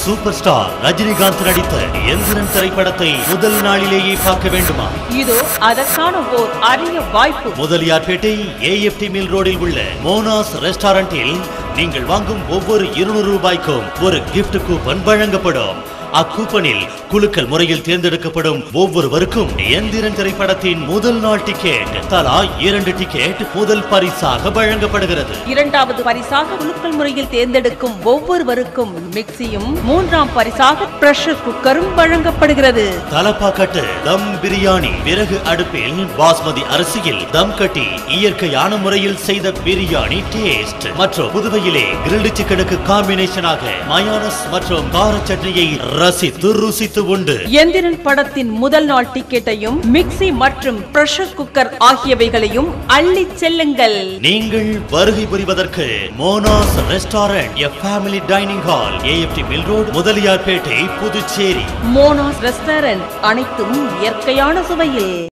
super star Rajinikanth நடித்த எந்திரன் திரைப்படத்தை முதல் நாளிலேயே பார்க்க வேண்டுமா இதோ அதற்கான ஓர் அரிய வாய்ப்பு முதலியார்பேட்டை ஏஎஃப்டி மில் ரோடில் உள்ள மோனாஸ் ரெஸ்டாரண்டில் நீங்கள் வாங்கும் ஒவ்வொரு இருநூறு ரூபாய்க்கும் ஒரு gift கூப்பன் வழங்கப்படும் அக்கூப்பனில் குலுக்கல் முறையில் தேர்ந்தெடுக்கப்படும் ஒவ்வொருவருக்கும் எந்திரன் திரைப்படத்தின் முதல் நாள் டிக்கெட் தலா இரண்டு டிக்கெட் முதல் பரிசாக வழங்கப்படுகிறது இரண்டாவது பரிசாக குலுக்கல் முறையில் தேர்ந்தெடுக்கும் ஒவ்வொருவருக்கும் மிக்சியும் மூன்றாம் பரிசாக பிரஷர் குக்கரும் வழங்கப்படுகிறது தலப்பாக்கட்டு தம் பிரியாணி விறகு அடுப்பில் பாஸ்மதி அரிசியில் தம் கட்டி இயற்கையான முறையில் செய்த பிரியாணி டேஸ்ட் மற்றும் புதுவையிலே கிரில்டு சிக்கனுக்கு காம்பினேஷனாக மயோனஸ் மற்றும் கார சட்னியை ரசித்து ருசித்து உண்டு எந்திரன் படத்தின் முதல் நாள் டிக்கெட்டையும் மிக்சி மற்றும் பிரஷர் குக்கர் ஆகியவைகளையும் அள்ளிச் செல்லுங்கள் நீங்கள் வருகை புரிவதற்கு Mona's restaurant a family dining hall AFT mill road Mudaliarpet Puducherry Mona's restaurant அனைத்தும் இயற்கையான சுவையில்